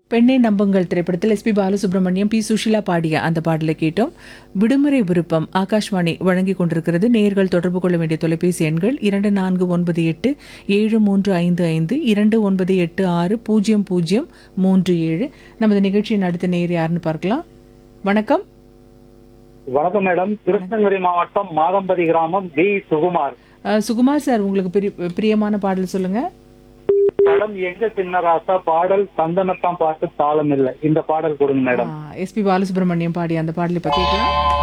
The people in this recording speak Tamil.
பெண்ணை நம்புங்கள் திரைப்படத்தில் எஸ்பி பாலசுப்ரமணியம் பி சுஷிலா பாடிய அந்த பாடலை கேட்டோம் விடுமுறை விருப்பம் ஆகாஷ்வாணி வழங்கி கொண்டிருக்கிறது நேயர்கள் தொடர்பு கொள்ள வேண்டிய தொலைபேசி எண்கள் இரண்டு நான்கு ஒன்பது எட்டு ஏழு மூன்று ஐந்து ஐந்து இரண்டு ஒன்பது எட்டு ஆறு பூஜ்ஜியம் பூஜ்ஜியம் மூன்று ஏழு நமது நிகழ்ச்சியின் அடுத்த நேயர் யாருன்னு பார்க்கலாம் வணக்கம் வணக்கம் மேடம் கிருஷ்ணகிரி மாவட்டம் மாதம்பதி கிராமம் டி சுகுமார் அஹ், சுகுமார் சார் உங்களுக்கு பிரி- பிரியமான பாடல் சொல்லுங்க படம் எங்க சின்னராசா பாடல் சந்தனத்தான் பாட்டு தாளம் இல்லை இந்த பாடல் கொடுங்க மேடம் எஸ்பி பாலசுப்ரமணியம் பாடிய அந்த பாடலை பத்தி கேட்கலாம்